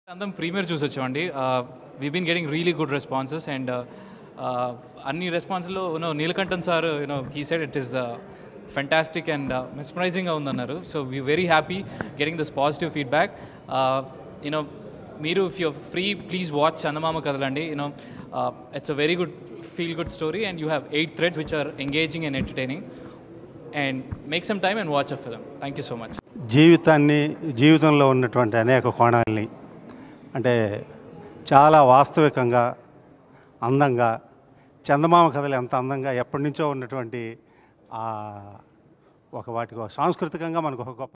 అందరం ప్రీమియర్ చూసి వచ్చామండి we been getting really good responses and అన్ని రెస్పాన్స్లో you know Neelakantan sir you know he said it is fantastic and మెస్మరైజింగ్గా ఉందన్నారు so we very happy getting this positive feedback you know మీరు if you free please watch Chandamama కథలండి you know it's a very good feel good story and you have eight threads which are engaging and entertaining and make some time and watch a film thank you so much జీవితాన్ని జీవితంలో ఉన్నటువంటి అనేక కోణాలని అంటే చాలా వాస్తవికంగా అందంగా చందమామ కథలు ఎంత అందంగా ఎప్పటి నుంచో ఉన్నటువంటి ఆ ఒక వాటికి ఒక సాంస్కృతికంగా మనకు ఒక గొప్ప